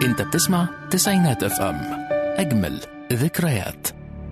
انت بتسمع تسعينات اف ام اجمل ذكريات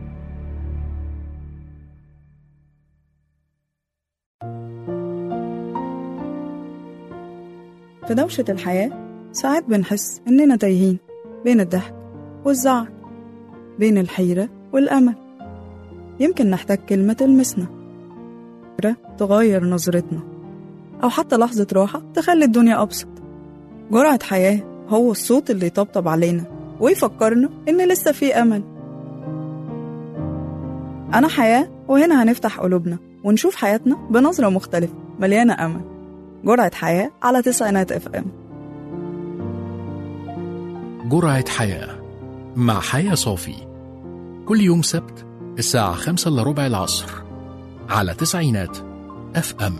في دوشة الحياة ساعات بنحس إننا تايهين بين الضحك والزعل بين الحيرة والأمل يمكن نحتاج كلمة تلمسنا فكرة تغير نظرتنا أو حتى لحظة راحة تخلي الدنيا أبسط جرعة حياة هو الصوت اللي يطبطب علينا ويفكرنا إن لسه في أمل أنا حياة وهنا هنفتح قلوبنا ونشوف حياتنا بنظرة مختلفة مليانة أمل جرعة حياة على تسعينات اف ام جرعة حياة مع حياة صافي كل يوم سبت الساعة خمسة إلا ربع العصر على تسعينات اف ام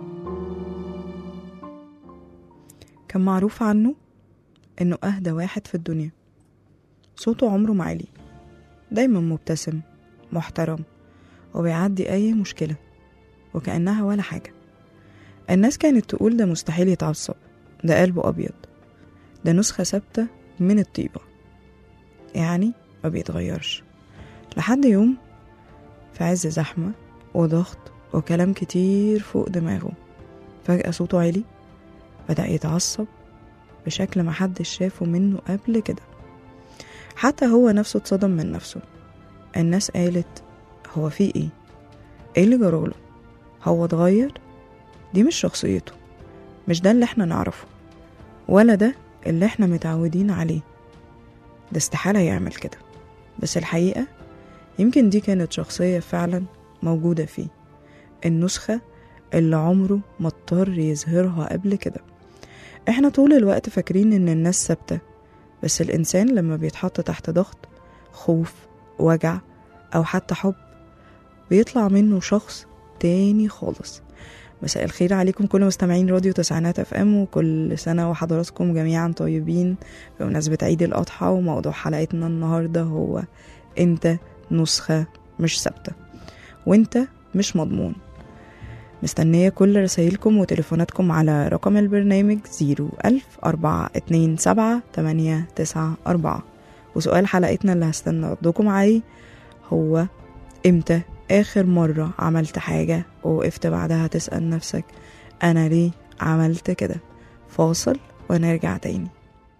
كان معروف عنه إنه أهدى واحد في الدنيا صوته عمره ما عالي دايما مبتسم محترم وبيعدي أي مشكلة وكأنها ولا حاجة الناس كانت تقول ده مستحيل يتعصب ده قلبه أبيض ده نسخة ثابتة من الطيبة يعني ما بيتغيرش لحد يوم في عز زحمة وضغط وكلام كتير فوق دماغه فجأة صوته عالي بدأ يتعصب بشكل محدش شافه منه قبل كده حتى هو نفسه اتصدم من نفسه الناس قالت هو في ايه ايه اللي جراله هو اتغير دي مش شخصيته مش ده اللي احنا نعرفه ولا ده اللي احنا متعودين عليه ده استحالة يعمل كده بس الحقيقة يمكن دي كانت شخصية فعلا موجودة فيه النسخة اللي عمره ما اضطر يظهرها قبل كده احنا طول الوقت فاكرين ان الناس ثابتة بس الانسان لما بيتحط تحت ضغط خوف وجع او حتى حب بيطلع منه شخص تاني خالص مساء الخير عليكم كل مستمعين راديو تسعينات اف ام وكل سنة وحضراتكم جميعا طيبين بمناسبة عيد الأضحى وموضوع حلقتنا النهاردة هو انت نسخة مش ثابتة وانت مش مضمون مستنية كل رسايلكم وتليفوناتكم على رقم البرنامج زيرو ألف أربعة اتنين سبعة تمانية تسعة أربعة وسؤال حلقتنا اللي هستنى ردكم عليه هو امتى آخر مرة عملت حاجة ووقفت بعدها تسأل نفسك أنا ليه عملت كده فاصل ونرجع تاني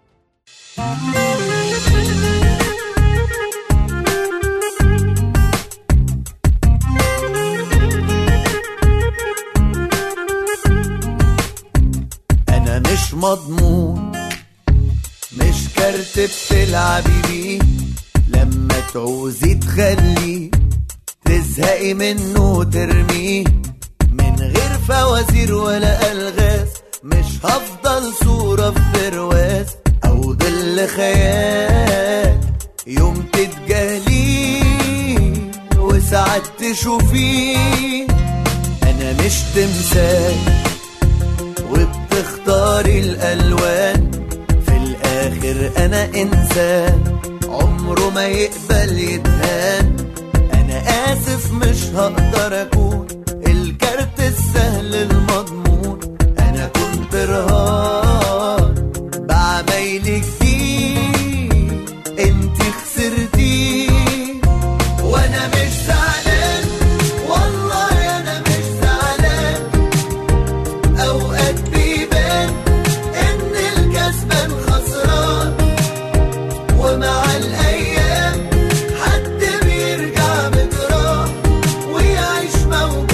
انا مش مضمون مش كارت بتلعبي بيه لما تعوزي تخليه تزهقي منه وترميه من غير فوازير ولا الغاز مش هفضل صورة في برواز او ظل خيال يوم تتجاهليه وساعات تشوفيه انا مش تمثال وبتختاري الألوان في الآخر أنا إنسان عمره ما يقبل يتهان أنا آسف مش هقدر أكون الكارت السهل المضمون أنا كنت رهان بعمايلك دي انتي خسرتي وانا مش زعلان والله انا مش زعلان اوقات بيبان ان الكسبان خسران ومع الايام حد بيرجع بجراح ويعيش موجوع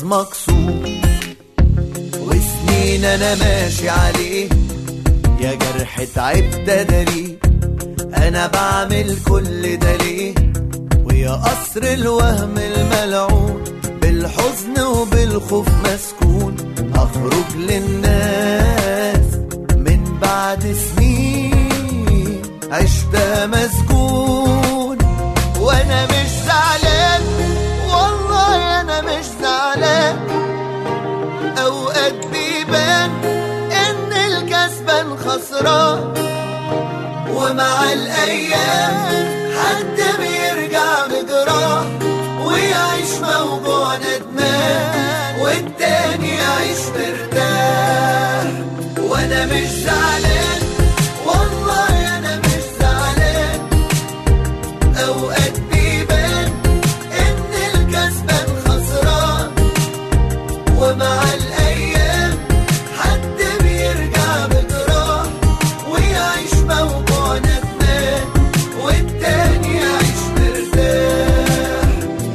مكسور وسنين انا ماشي عليه يا جرح تعبت اداريه انا بعمل كل ده ليه ويا قصر الوهم الملعون بالحزن وبالخوف مسكون اخرج للناس من بعد سنين عشت مسجون وانا مش زعلان والله انا مش زعلان اوقات بيبان ان الكسبان خسران ومع الايام حد بيرجع بجراح ويعيش موجوع ندمان والتاني يعيش مرتاح وانا مش زعلان والله انا مش زعلان اوقات بيبان ان الكسبان خسران ومع الايام حد بيرجع بجراح ويعيش موجوع ندمان والتاني يعيش مرتاح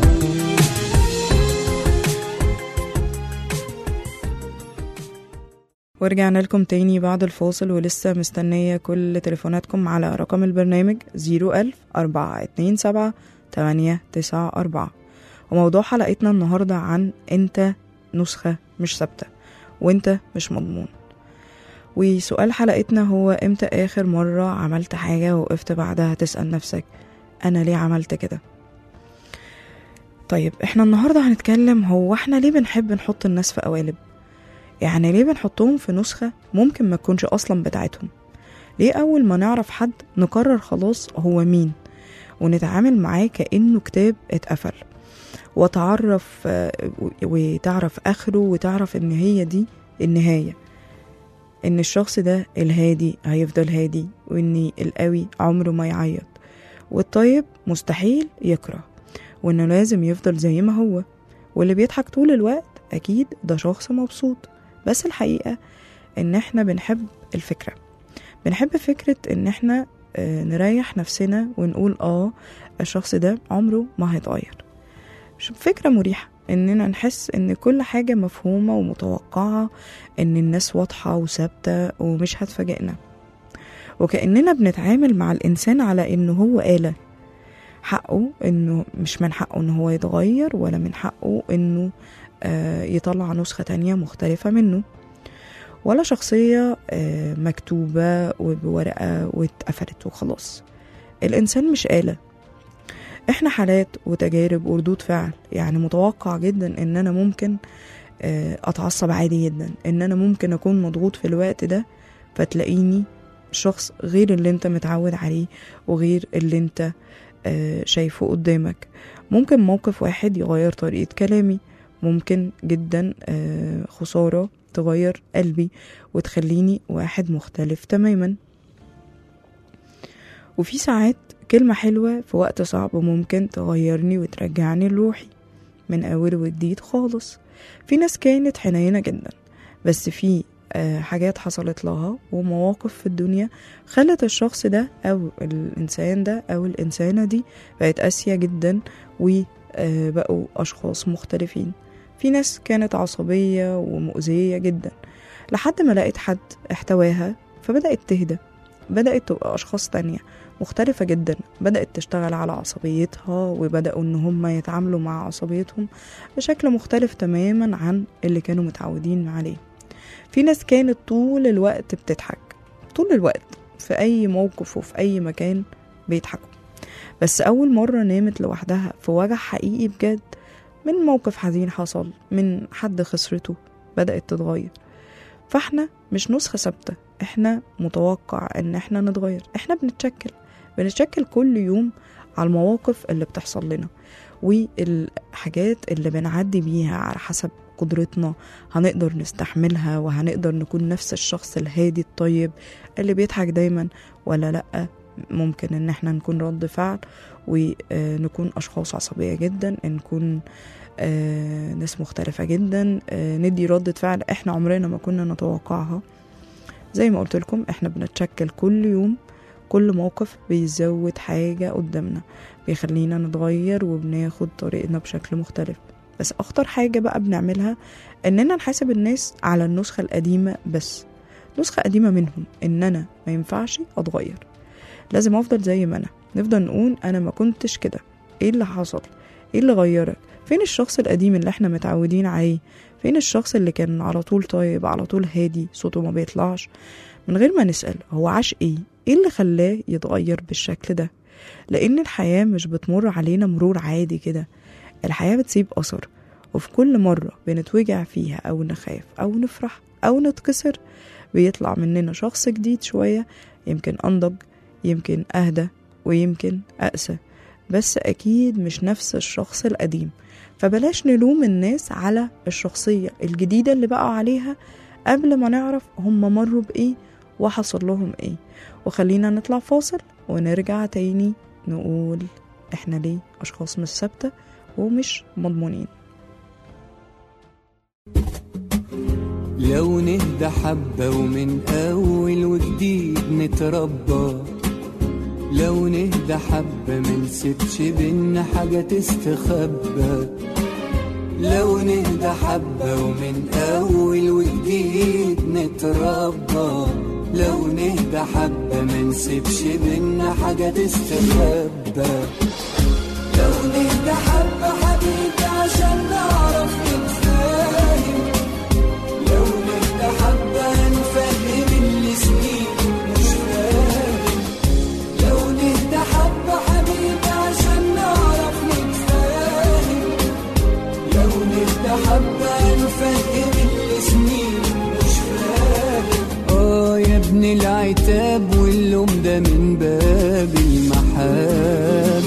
ورجعنا لكم تاني بعد الفاصل ولسه مستنية كل تليفوناتكم على رقم البرنامج 01000 427 894 وموضوع حلقتنا النهاردة عن انت نسخة مش ثابتة وانت مش مضمون وسؤال حلقتنا هو امتى اخر مرة عملت حاجة وقفت بعدها تسأل نفسك انا ليه عملت كده طيب احنا النهاردة هنتكلم هو احنا ليه بنحب نحط الناس في قوالب يعني ليه بنحطهم في نسخة ممكن ما تكونش أصلا بتاعتهم ليه أول ما نعرف حد نقرر خلاص هو مين ونتعامل معاه كأنه كتاب اتقفل وتعرف آه، و- وتعرف آخره وتعرف إن هي دي النهاية إن الشخص ده الهادي هيفضل هادي وإن القوي عمره ما يعيط والطيب مستحيل يكره وإنه لازم يفضل زي ما هو واللي بيضحك طول الوقت أكيد ده شخص مبسوط بس الحقيقة إن إحنا بنحب الفكرة بنحب فكرة إن إحنا آه، نريح نفسنا ونقول آه الشخص ده عمره ما هيتغير مش فكرة مريحة إننا نحس إن كل حاجة مفهومة ومتوقعة إن الناس واضحة وثابتة ومش هتفاجئنا وكأننا بنتعامل مع الإنسان على إنه هو آلة حقه إنه مش من حقه إنه هو يتغير ولا من حقه إنه آه، يطلع نسخة تانية مختلفة منه ولا شخصية آه، مكتوبة وبورقة واتقفلت وخلاص الإنسان مش آلة إحنا حالات وتجارب وردود فعل يعني متوقع جدا إن أنا ممكن آه، أتعصب عادي جدا إن أنا ممكن أكون مضغوط في الوقت ده فتلاقيني شخص غير اللي انت متعود عليه وغير اللي انت آه، شايفه قدامك ممكن موقف واحد يغير طريقة كلامي ممكن جدا آه، خسارة تغير قلبي وتخليني واحد مختلف تماما وفي ساعات كلمة حلوة في وقت صعب ممكن تغيرني وترجعني لروحي من أول وجديد خالص في ناس كانت حنينة جدا بس في آه، حاجات حصلت لها ومواقف في الدنيا خلت الشخص ده أو الإنسان ده أو الإنسانة دي بقت قاسية جدا وبقوا أشخاص مختلفين في ناس كانت عصبية ومؤذية جدا لحد ما لقيت حد احتواها فبدأت تهدى بدأت تبقى أشخاص تانية مختلفة جدا بدأت تشتغل على عصبيتها وبدأوا إن هم يتعاملوا مع عصبيتهم بشكل مختلف تماما عن اللي كانوا متعودين عليه في ناس كانت طول الوقت بتضحك طول الوقت في أي موقف وفي أي مكان بيضحكوا بس أول مرة نامت لوحدها في وجع حقيقي بجد من موقف حزين حصل من حد خسرته بدأت تتغير فاحنا مش نسخة ثابتة احنا متوقع ان احنا نتغير احنا بنتشكل بنتشكل كل يوم على المواقف اللي بتحصل لنا والحاجات اللي بنعدي بيها على حسب قدرتنا هنقدر نستحملها وهنقدر نكون نفس الشخص الهادي الطيب اللي بيضحك دايما ولا لأ ممكن ان احنا نكون رد فعل ونكون اشخاص عصبية جدا نكون آه، ناس مختلفة جدا آه، ندي ردة فعل احنا عمرنا ما كنا نتوقعها زي ما قلت لكم احنا بنتشكل كل يوم كل موقف بيزود حاجة قدامنا بيخلينا نتغير وبناخد طريقنا بشكل مختلف بس اخطر حاجة بقى بنعملها اننا نحاسب الناس على النسخة القديمة بس نسخة قديمة منهم ان انا ما ينفعش اتغير لازم افضل زي ما انا نفضل نقول انا ما كنتش كده ايه اللي حصل ايه اللي غيرك فين الشخص القديم اللي احنا متعودين عليه فين الشخص اللي كان على طول طيب على طول هادي صوته ما بيطلعش من غير ما نسأل هو عاش ايه ايه اللي خلاه يتغير بالشكل ده لان الحياة مش بتمر علينا مرور عادي كده الحياة بتسيب أثر وفي كل مرة بنتوجع فيها أو نخاف أو نفرح أو نتكسر بيطلع مننا شخص جديد شوية يمكن أنضج يمكن أهدى ويمكن أقسى بس أكيد مش نفس الشخص القديم فبلاش نلوم الناس على الشخصية الجديدة اللي بقوا عليها قبل ما نعرف هم مروا بإيه وحصل لهم إيه وخلينا نطلع فاصل ونرجع تاني نقول إحنا ليه أشخاص مش ثابتة ومش مضمونين لو نهدى حبة ومن أول وجديد نتربى لو نهدى حبة منسيبش بينا حاجة تستخبى لو نهدى حبة ومن أول وجديد نتربى لو نهدى حبة منسيبش بينا حاجة تستخبى لو نهدى حبة حبيبي عشان نعرف نتفاهم لو نهدى حبة نفهم اللي سنين مش فاهم لو نهدى حبة حبيبي عشان نعرف نتفاهم لو نهدى حبة نفهم اللي سنين مش فاهم اه يا ابن العتاب واللوم ده من باب المحبة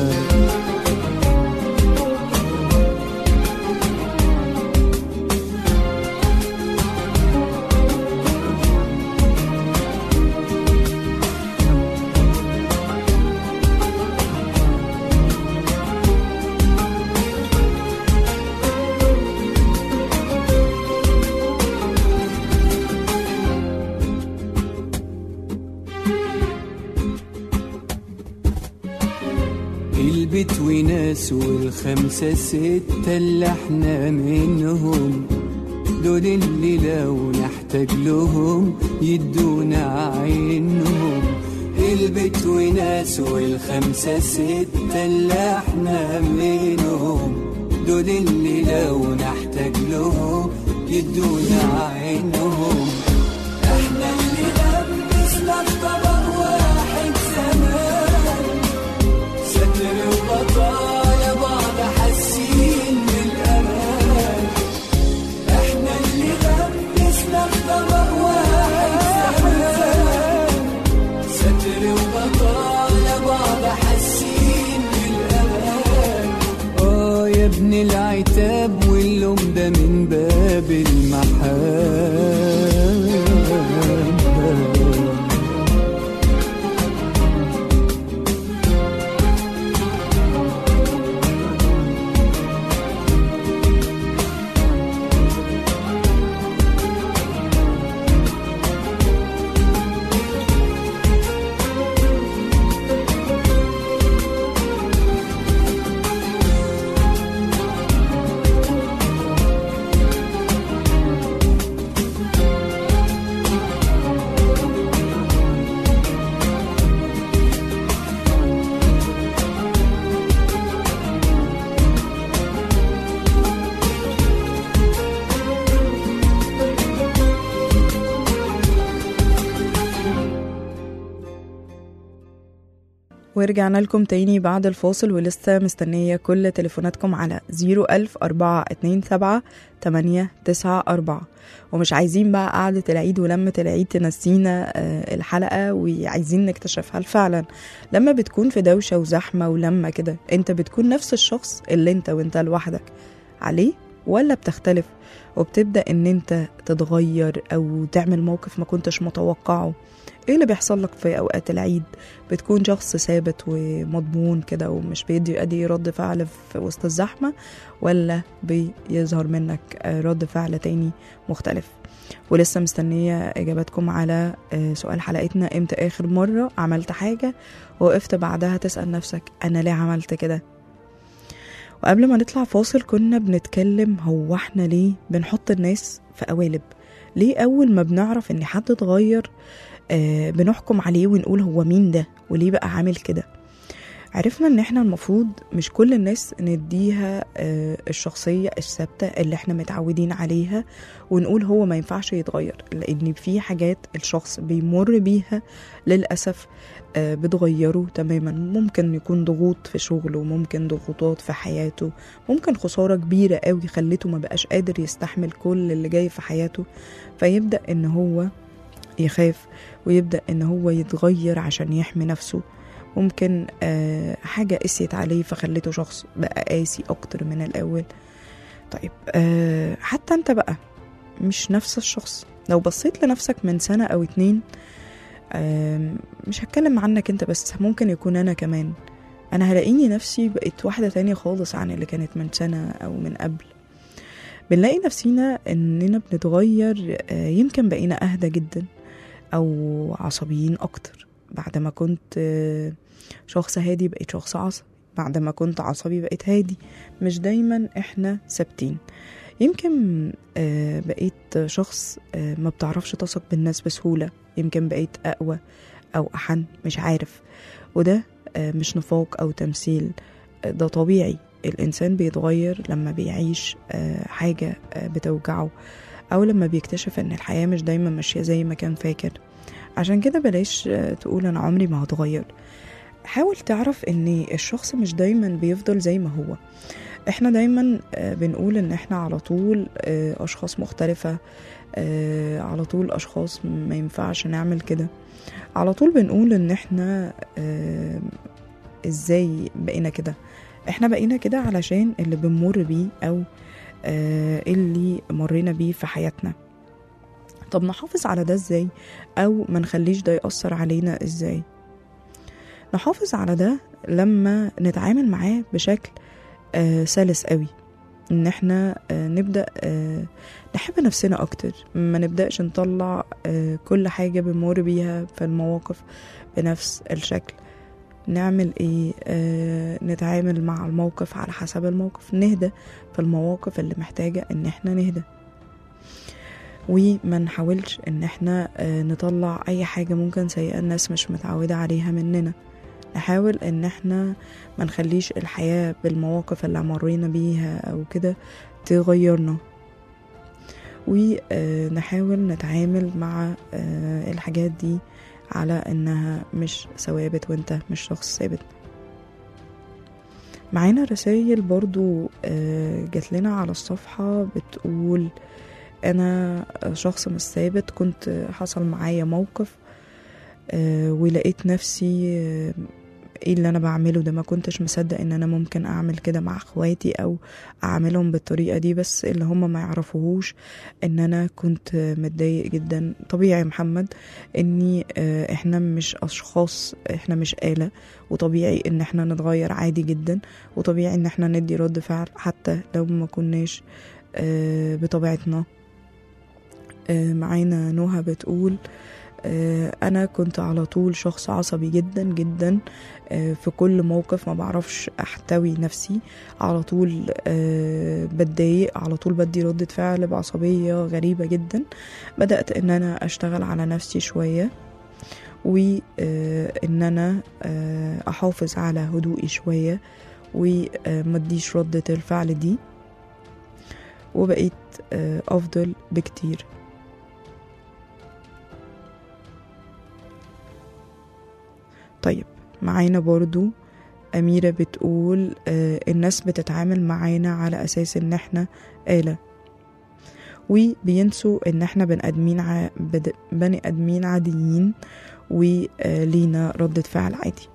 البيت وناس والخمسة ستة اللي احنا منهم دول اللي لو نحتاج لهم يدونا عينهم البيت وناس والخمسة ستة اللي احنا منهم دول اللي لو نحتاج لهم يدونا عينهم احنا اللي لبسنا الطبق واحد زمان ستر وبطايا بعض حاسين بالامان احنا اللي لبسنا الطبق واحد زمان ستر وبطايا بعض حاسين بالامان اه يا ابن العتاب واللوم ده من باب المحبه ورجعنا لكم تاني بعد الفاصل ولسه مستنية كل تليفوناتكم على 01427 894 ومش عايزين بقى قعدة العيد ولمة العيد تنسينا آه، الحلقة وعايزين نكتشف هل فعلا لما بتكون في دوشة وزحمة ولما كده انت بتكون نفس الشخص اللي انت وانت لوحدك عليه ولا بتختلف وبتبدأ ان انت تتغير او تعمل موقف ما كنتش متوقعه ايه اللي بيحصل لك في اوقات العيد بتكون شخص ثابت ومضمون كده ومش بيدي ادي رد فعل في وسط الزحمه ولا بيظهر منك آه، رد فعل تاني مختلف ولسه مستنية إجاباتكم على آه، سؤال حلقتنا إمتى آخر مرة عملت حاجة وقفت بعدها تسأل نفسك أنا ليه عملت كده وقبل ما نطلع فاصل كنا بنتكلم هو احنا ليه بنحط الناس في قوالب ليه اول ما بنعرف ان حد اتغير آه بنحكم عليه ونقول هو مين ده وليه بقى عامل كده عرفنا ان احنا المفروض مش كل الناس نديها آه الشخصية الثابتة اللي احنا متعودين عليها ونقول هو ما ينفعش يتغير لان في حاجات الشخص بيمر بيها للأسف آه بتغيره تماما ممكن يكون ضغوط في شغله ممكن ضغوطات في حياته ممكن خسارة كبيرة قوي خلته ما بقاش قادر يستحمل كل اللي جاي في حياته فيبدأ ان هو يخاف ويبدأ ان هو يتغير عشان يحمي نفسه ممكن آه حاجة قسيت عليه فخلته شخص بقى قاسي أكتر من الأول طيب آه حتى أنت بقى مش نفس الشخص لو بصيت لنفسك من سنة أو اتنين آه مش هتكلم عنك أنت بس ممكن يكون أنا كمان أنا هلاقيني نفسي بقيت واحدة تانية خالص عن اللي كانت من سنة أو من قبل بنلاقي نفسينا إننا بنتغير آه يمكن بقينا أهدى جدا أو عصبيين أكتر بعد ما كنت آه شخص هادي بقيت شخص عصبي بعد ما كنت عصبي بقيت هادي مش دايما احنا ثابتين يمكن آه بقيت شخص آه ما بتعرفش تثق بالناس بسهولة يمكن بقيت أقوى أو أحن مش عارف وده آه مش نفاق أو تمثيل ده طبيعي الإنسان بيتغير لما بيعيش حاجة بتوجعه أو لما بيكتشف إن الحياة مش دايما ماشية زي ما كان فاكر عشان كده بلاش تقول أنا عمري ما هتغير حاول تعرف ان الشخص مش دايما بيفضل زي ما هو احنا دايما بنقول ان احنا على طول اشخاص مختلفة على طول اشخاص ما ينفعش نعمل كده على طول بنقول ان احنا ازاي بقينا كده احنا بقينا كده علشان اللي بنمر بيه او اللي مرينا بيه في حياتنا طب نحافظ على ده ازاي او ما نخليش ده يأثر علينا ازاي نحافظ على ده لما نتعامل معاه بشكل آه سلس قوي ان احنا آه نبدا آه نحب نفسنا اكتر ما نبداش نطلع آه كل حاجه بنمر بيها في المواقف بنفس الشكل نعمل ايه آه نتعامل مع الموقف على حسب الموقف نهدى في المواقف اللي محتاجه ان احنا نهدى وما نحاولش ان احنا آه نطلع اي حاجه ممكن سيئه الناس مش متعوده عليها مننا نحاول ان احنا ما نخليش الحياة بالمواقف اللي مرينا بيها او كده تغيرنا ونحاول نتعامل مع الحاجات دي على انها مش ثوابت وانت مش شخص ثابت معانا رسائل برضو جات لنا على الصفحة بتقول انا شخص مش ثابت كنت حصل معايا موقف ولقيت نفسي ايه اللي انا بعمله ده ما كنتش مصدق ان انا ممكن اعمل كده مع اخواتي او اعملهم بالطريقه دي بس اللي هم ما يعرفوهوش ان انا كنت متضايق جدا طبيعي محمد اني احنا مش اشخاص احنا مش آلة وطبيعي ان احنا نتغير عادي جدا وطبيعي ان احنا ندي رد فعل حتى لو ما كناش بطبيعتنا معانا نوها بتقول انا كنت على طول شخص عصبي جدا جدا في كل موقف ما بعرفش احتوي نفسي على طول بتضايق على طول بدي ردة فعل بعصبية غريبة جدا بدأت ان انا اشتغل على نفسي شوية وان انا احافظ على هدوئي شوية ومديش ردة الفعل دي وبقيت افضل بكتير طيب معانا برضو أميرة بتقول آه الناس بتتعامل معانا على أساس إن إحنا آلة وبينسوا إن إحنا بني آدمين ع... بد... بني آدمين عاديين ولينا ردة فعل عادي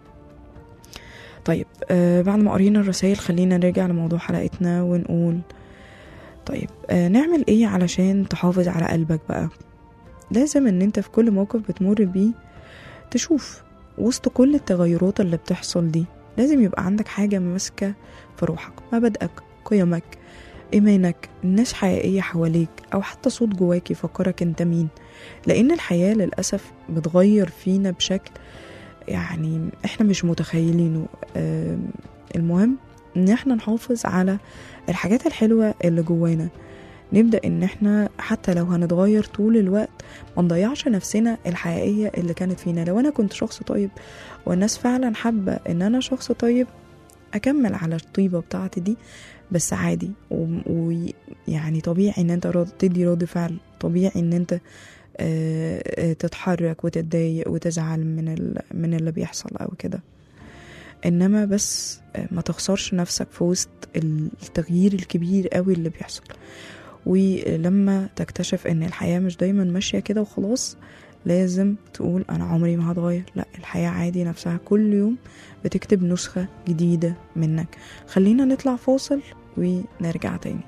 طيب آه بعد ما قرينا الرسائل خلينا نرجع لموضوع حلقتنا ونقول طيب آه نعمل ايه علشان تحافظ على قلبك بقى لازم ان انت في كل موقف بتمر بيه تشوف وسط كل التغيرات اللي بتحصل دي لازم يبقى عندك حاجة ماسكة في روحك مبادئك قيمك إيمانك الناس حقيقية حواليك أو حتى صوت جواك يفكرك أنت مين لأن الحياة للأسف بتغير فينا بشكل يعني إحنا مش متخيلينه المهم ان احنا نحافظ على الحاجات الحلوة اللي جوانا نبدأ ان احنا حتى لو هنتغير طول الوقت ما نضيعش نفسنا الحقيقية اللي كانت فينا لو انا كنت شخص طيب والناس فعلا حابة ان انا شخص طيب اكمل على الطيبة بتاعتي دي بس عادي ويعني طبيعي ان انت رد تدي رد فعل طبيعي ان انت آه، آه، تتحرك وتتضايق وتزعل من ال- من اللي بيحصل او كده انما بس آه، ما تخسرش نفسك في وسط التغيير الكبير قوي اللي بيحصل ولما تكتشف ان الحياة مش دايما ماشية كده وخلاص لازم تقول انا عمري ما هتغير لا الحياة عادي نفسها كل يوم بتكتب نسخة جديدة منك خلينا نطلع فاصل ونرجع تاني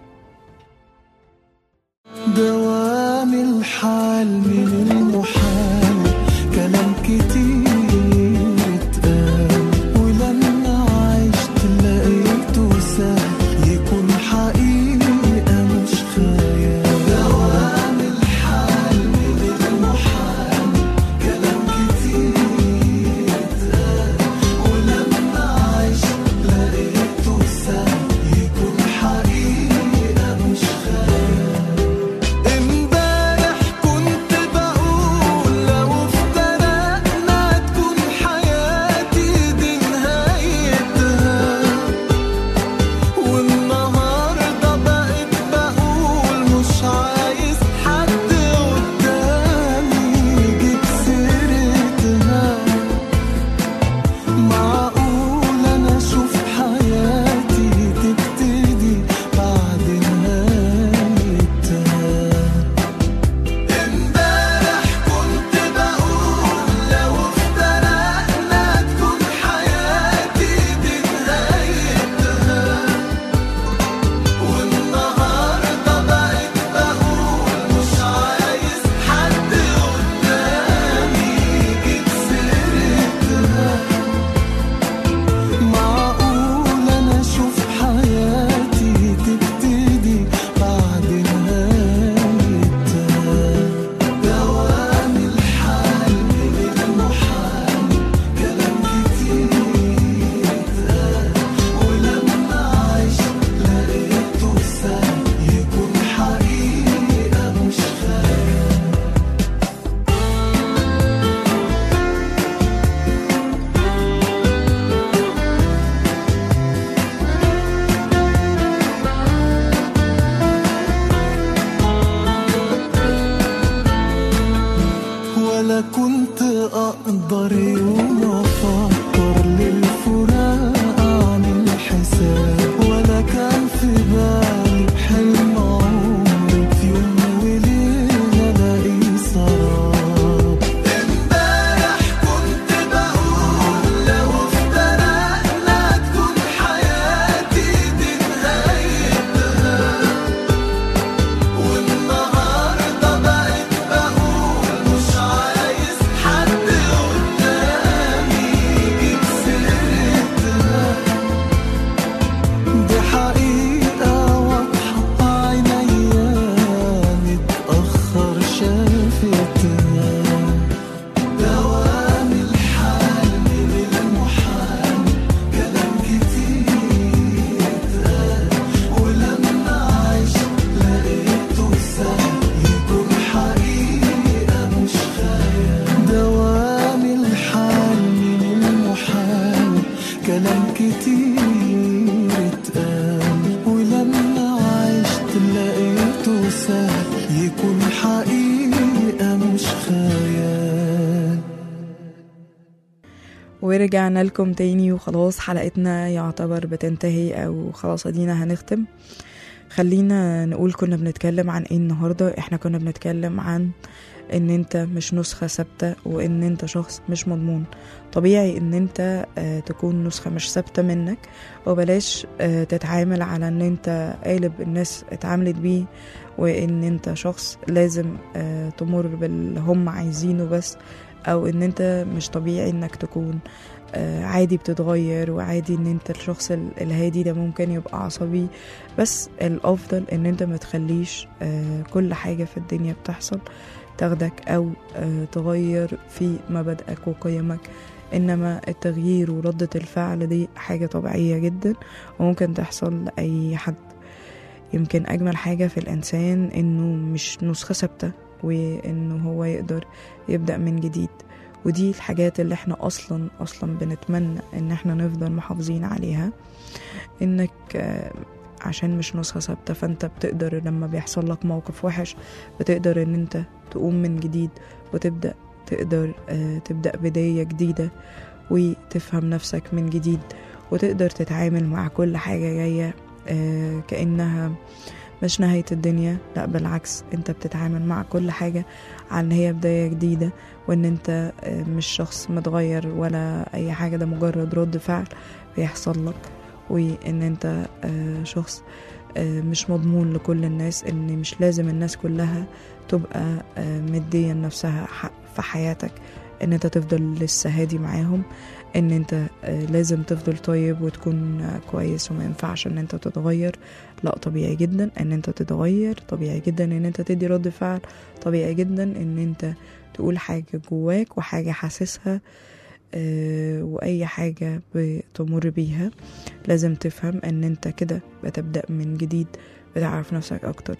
دوام الحال من المحال كلام كتير اتقال ولما عشت لقيته سهل يكون حقيقة مش خيال دوام الحال من المحال كلام كتير اتقال ولما عشت لقيته سهل يكون حقيقة مش خيال امبارح كنت بقول لو افترقنا تكون حياتي دي نهايتها والنهارده بقيت بقول مش عايز حد قدامي يجيب سيرتها معقول انا اشوف حياتي تبتدي بعد نهايتها امبارح كنت بقول لو افترقنا تكون حياتي دي نهايتها والنهارده بقيت بقول مش عايز حد قدامي يجيب سيرتها معقول انا اشوف حياتي تبتدي بعد نهايتها دوام الحال من المحال كلام كتير اتقال ولما عشت لقيته سهل يكون حقيقة مش خيال ولا كنت أقدر يوم أفكر للفراق عن الحساب ولا كان في بالي بحلم عمري في يوم وليلة ألاقي سراب امبارح كنت بقول لو افترقنا تكون حياتي دي نهايتها والنهارده بقيت بقول مش عايز حد قدامي يجيب سيرتها دي حقيقة واضحة عينيا متأخر شافتها دوام الحال من المحال كلام كتير اتقال ولما عشت لقيته سهل يكون حقيقة مش خيال دوام الحال من المحال كلام كتير اتقال ولما عشت لقيته سهل يكون حقيقة مش خيال ورجعنا لكم تاني وخلاص حلقتنا يعتبر بتنتهي او خلاص ادينا هنختم خلينا نقول كنا بنتكلم عن ايه النهارده احنا كنا بنتكلم عن ان انت مش نسخة ثابتة وان انت شخص مش مضمون طبيعي ان انت آه، تكون نسخة مش ثابتة منك وبلاش آه، تتعامل على ان انت قالب الناس اتعاملت بيه وان انت شخص لازم آه، تمر باللي هم عايزينه بس او ان انت مش طبيعي انك تكون آه، عادي بتتغير وعادي ان انت الشخص ال- الهادي ده ممكن يبقى عصبي بس الافضل ان انت ما تخليش آه، كل حاجة في الدنيا بتحصل تاخدك او آه، تغير في مبادئك وقيمك إنما التغيير وردة الفعل دي حاجة طبيعية جدا وممكن تحصل لأي حد يمكن أجمل حاجة في الإنسان إنه مش نسخة ثابتة وإنه هو يقدر يبدأ من جديد ودي الحاجات اللي احنا أصلا أصلا بنتمنى إن احنا نفضل محافظين عليها إنك آه، عشان مش نسخة ثابتة فانت بتقدر لما بيحصل لك موقف وحش بتقدر ان انت تقوم من جديد وتبدأ تقدر آه، تبدأ بداية جديدة وتفهم نفسك من جديد وتقدر تتعامل مع كل حاجة جاية آه، كأنها مش نهاية الدنيا لا بالعكس انت بتتعامل مع كل حاجة على ان هي بداية جديدة وان انت آه، مش شخص متغير ولا اي حاجة ده مجرد رد فعل بيحصل لك وان انت آه، شخص آه، مش مضمون لكل الناس ان مش لازم الناس كلها تبقى آه، مدية لنفسها حق في حياتك ان انت تفضل لسه هادي معاهم ان انت آه، لازم تفضل طيب وتكون آه، كويس وما ينفعش ان انت تتغير لا طبيعي جدا ان انت تتغير طبيعي جدا ان انت تدي رد فعل طبيعي جدا ان انت تقول حاجة جواك وحاجة حاسسها آه، واي حاجة بتمر بيها لازم تفهم ان انت كده بتبدأ من جديد بتعرف نفسك اكتر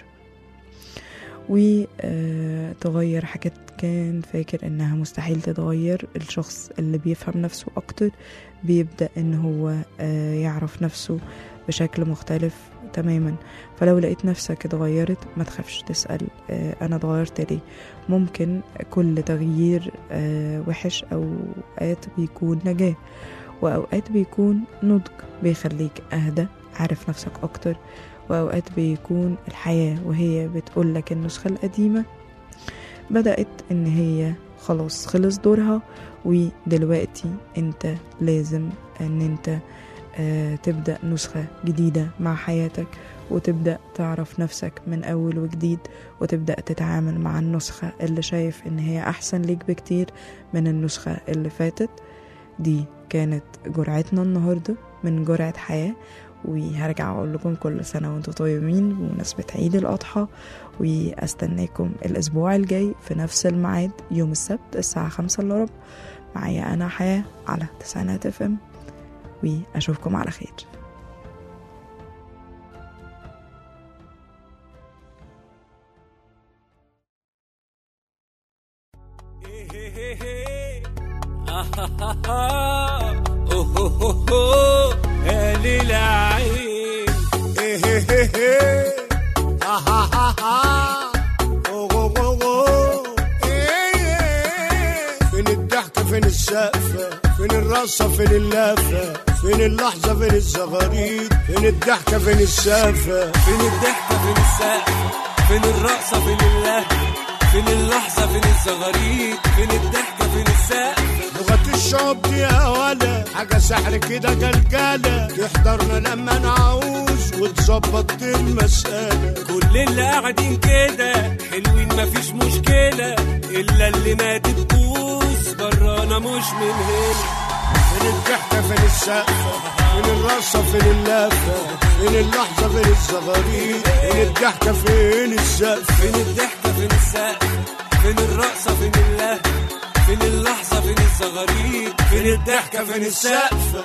وتغير حاجات كان فاكر انها مستحيل تتغير الشخص اللي بيفهم نفسه اكتر بيبدأ ان هو آه، يعرف نفسه بشكل مختلف تماما فلو لقيت نفسك اتغيرت ما تخافش تسأل آه، انا اتغيرت ليه ممكن كل تغيير آه، وحش او اوقات بيكون نجاة واوقات بيكون نضج بيخليك اهدى عارف نفسك اكتر واوقات بيكون الحياة وهي بتقولك النسخة القديمة بدأت ان هي خلاص خلص دورها ودلوقتي انت لازم ان انت آه، تبدأ نسخة جديدة مع حياتك وتبدأ تعرف نفسك من أول وجديد وتبدأ تتعامل مع النسخة اللي شايف إن هي أحسن ليك بكتير من النسخة اللي فاتت دي كانت جرعتنا النهاردة من جرعة حياة وهرجع أقول لكم كل سنة وانتم طيبين بمناسبة عيد الأضحى وأستناكم الأسبوع الجاي في نفس الميعاد يوم السبت الساعة خمسة إلا ربع معايا أنا حياة على تسعينات اف ام وأشوفكم على خير يا ليل عين إيه إيه إيه إيه. آه آه آه آه. أوه أوه أوه أوه. إيه إيه. فين الضحكة فين السقفة فين الرقصة فين اللافة فين اللحظة فين الزغاريد فين الضحكة فين السقفة فين الضحكة فين السقف فين الرقصة فين اللهو فين اللحظة فين الزغاريد فين الضحكة فين السقف لغة الشعب دي يا ولا حاجة سحر كده جلجالة تحضرنا لما نعوز وتظبط المسألة كل اللي قاعدين كده حلوين مفيش مشكلة إلا اللي ما تبوس برانا مش من هنا فين الضحكة فين السقفة فين الرقصة فين اللافة فين اللحظة فين الزغاريد فين الضحكة فين السقف فين الضحكة فين السقف فين الرقصة فين اللهو فين اللحظة فين الزغاريد فين الضحكة فين السقف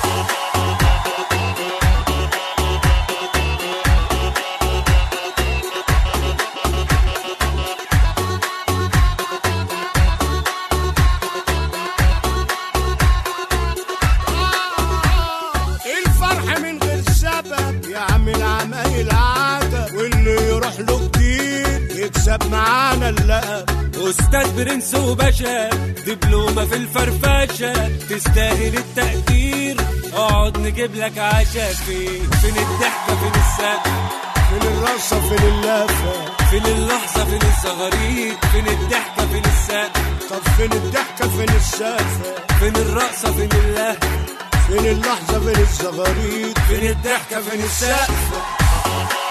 الفرح من غير سبب يعمل عمايل عادة واللي يروح له كتير يكسب معانا اللقب أستاذ برنس وباشا دبلومة في الفرفشة تستاهل التقدير اقعد نجيب لك عشا فين فين الضحكة فين السقف فين الرقصة فين اللافة فين اللحظة فين الزغاريد فين الضحكة فين السقف طب فين الضحكة فين السقفة فين الرقصة فين اللهو فين اللحظة فين الزغاريد فين الضحكة فين السقف